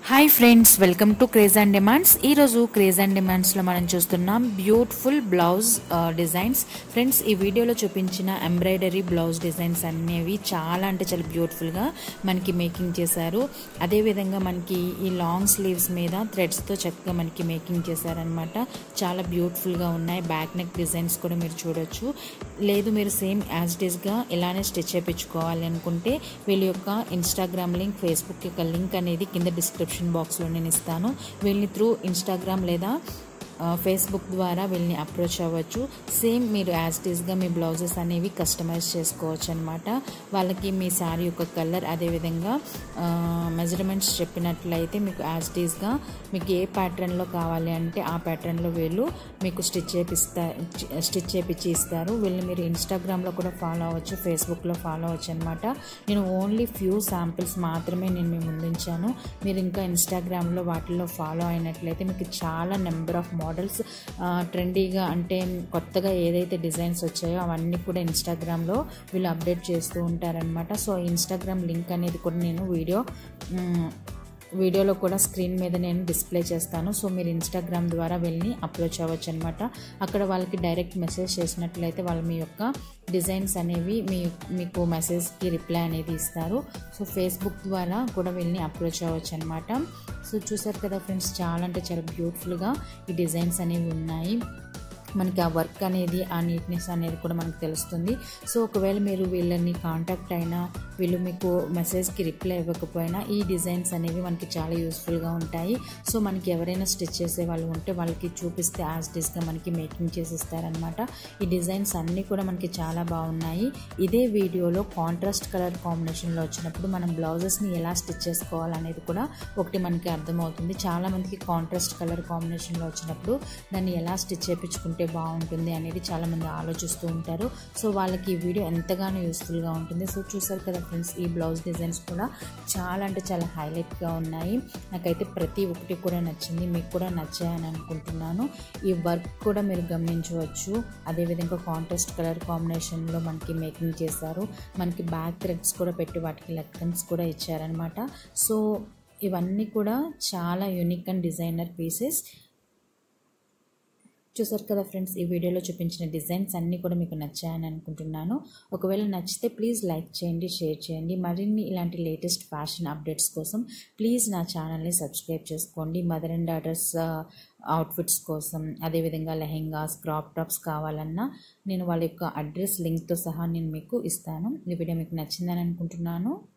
hi friends welcome to craze and demands ఈరోజు క్రేజ్ అండ్ డిమాండ్స్లో మనం చూస్తున్నాం బ్యూటిఫుల్ బ్లౌజ్ డిజైన్స్ ఫ్రెండ్స్ ఈ వీడియోలో చూపించిన ఎంబ్రాయిడరీ బ్లౌజ్ డిజైన్స్ అనేవి చాలా అంటే చాలా బ్యూటిఫుల్గా మనకి మేకింగ్ చేశారు అదేవిధంగా మనకి ఈ లాంగ్ స్లీవ్స్ మీద థ్రెడ్స్తో చక్కగా మనకి మేకింగ్ చేశారనమాట చాలా బ్యూటిఫుల్గా ఉన్నాయి బ్యాక్ నెక్ డిజైన్స్ కూడా మీరు చూడొచ్చు లేదు మీరు సేమ్ యాజ్ గా ఇలానే స్టిచ్ చేయించుకోవాలి అనుకుంటే వీళ్ళ యొక్క ఇన్స్టాగ్రామ్ లింక్ ఫేస్బుక్ యొక్క లింక్ అనేది కింద డిస్క్రిప్షన్ బాక్స్లో నేను ఇస్తాను వీళ్ళని త్రూ ఇన్స్టాగ్రామ్ లేదా ఆ, ఫేస్బుక్ ద్వారా వీళ్ళని అప్రోచ్ అవ్వచ్చు సేమ్ మీరు యాజ్ టీస్గా మీ బ్లౌజెస్ అనేవి కస్టమైజ్ చేసుకోవచ్చు అనమాట వాళ్ళకి మీ శారీ యొక్క కలర్ అదేవిధంగా మెజర్మెంట్స్ చెప్పినట్లయితే మీకు యాజ్ టీస్గా మీకు ఏ ప్యాటర్న్లో కావాలి అంటే ఆ ప్యాటర్న్లో వీళ్ళు మీకు స్టిచ్ చేపిస్తా స్టిచ్ చేపించి ఇస్తారు వీళ్ళని మీరు ఇన్స్టాగ్రామ్లో కూడా ఫాలో అవ్వచ్చు ఫేస్బుక్లో ఫాలో అవ్వచ్చు అనమాట నేను ఓన్లీ ఫ్యూ శాంపిల్స్ మాత్రమే నేను మీ ముందుంచాను మీరు ఇంకా ఇన్స్టాగ్రామ్లో వాటిల్లో ఫాలో అయినట్లయితే మీకు చాలా నెంబర్ ఆఫ్ మోడల్స్ ట్రెండీగా అంటే కొత్తగా ఏదైతే డిజైన్స్ వచ్చాయో అవన్నీ కూడా ఇన్స్టాగ్రామ్లో వీళ్ళు అప్డేట్ చేస్తూ ఉంటారనమాట సో ఇన్స్టాగ్రామ్ లింక్ అనేది కూడా నేను వీడియో మ్, వీడియోలో కూడా స్క్రీన్ మీద నేను డిస్ప్లే చేస్తాను సో మీరు ఇన్స్టాగ్రామ్ ద్వారా వెళ్ళి అప్రోచ్ అవ్వచ్చు అనమాట అక్కడ వాళ్ళకి డైరెక్ట్ మెసేజ్ చేసినట్లయితే వాళ్ళు మీ యొక్క డిజైన్స్ అనేవి మీ మీకు మెసేజ్కి రిప్లై అనేది ఇస్తారు సో ఫేస్బుక్ ద్వారా కూడా వెళ్ళి అప్రోచ్ అవ్వచ్చు అనమాట సో చూసారు కదా ఫ్రెండ్స్ చాలా అంటే చాలా బ్యూటిఫుల్గా ఈ డిజైన్స్ అనేవి ఉన్నాయి మనకి ఆ వర్క్ అనేది ఆ నీట్నెస్ అనేది కూడా మనకు తెలుస్తుంది సో ఒకవేళ మీరు వీళ్ళని కాంటాక్ట్ అయినా వీళ్ళు మీకు మెసేజ్కి రిప్లై ఇవ్వకపోయినా ఈ డిజైన్స్ అనేవి మనకి చాలా యూస్ఫుల్గా ఉంటాయి సో మనకి ఎవరైనా స్టిచ్ చేసే వాళ్ళు ఉంటే వాళ్ళకి చూపిస్తే యాజ్ డిస్గా మనకి మేకింగ్ చేసిస్తారనమాట ఈ డిజైన్స్ అన్నీ కూడా మనకి చాలా బాగున్నాయి ఇదే వీడియోలో కాంట్రాస్ట్ కలర్ కాంబినేషన్లో వచ్చినప్పుడు మనం బ్లౌజెస్ని ఎలా స్టిచ్ చేసుకోవాలనేది కూడా ఒకటి మనకి అర్థమవుతుంది చాలా మందికి కాంట్రాస్ట్ కలర్ కాంబినేషన్లో వచ్చినప్పుడు దాన్ని ఎలా స్టిచ్ చేయించుకుంటే బాగుంటుంది అనేది చాలామంది ఆలోచిస్తూ ఉంటారు సో వాళ్ళకి ఈ వీడియో ఎంతగానో యూస్ఫుల్గా ఉంటుంది సో చూసారు కదా ఫ్రెండ్స్ ఈ బ్లౌజ్ డిజైన్స్ కూడా చాలా అంటే చాలా హైలైట్గా ఉన్నాయి నాకైతే ప్రతి ఒక్కటి కూడా నచ్చింది మీకు కూడా నచ్చాయని అనుకుంటున్నాను ఈ వర్క్ కూడా మీరు గమనించవచ్చు అదేవిధంగా కాంట్రాస్ట్ కలర్ కాంబినేషన్లో మనకి మేకింగ్ చేశారు మనకి బ్యాక్ థ్రెడ్స్ కూడా పెట్టి వాటికి లెక్కన్స్ కూడా ఇచ్చారనమాట సో ఇవన్నీ కూడా చాలా యూనిక్ అండ్ డిజైనర్ పీసెస్ చూసారు కదా ఫ్రెండ్స్ ఈ వీడియోలో చూపించిన డిజైన్స్ అన్నీ కూడా మీకు నచ్చాయని అనుకుంటున్నాను ఒకవేళ నచ్చితే ప్లీజ్ లైక్ చేయండి షేర్ చేయండి మరిన్ని ఇలాంటి లేటెస్ట్ ఫ్యాషన్ అప్డేట్స్ కోసం ప్లీజ్ నా ఛానల్ని సబ్స్క్రైబ్ చేసుకోండి మదర్ అండ్ డాటర్స్ అవుట్ఫిట్స్ కోసం అదేవిధంగా లెహెంగాస్ క్రాప్ టాప్స్ కావాలన్నా నేను వాళ్ళ యొక్క అడ్రస్ లింక్తో సహా నేను మీకు ఇస్తాను ఈ వీడియో మీకు నచ్చిందని అనుకుంటున్నాను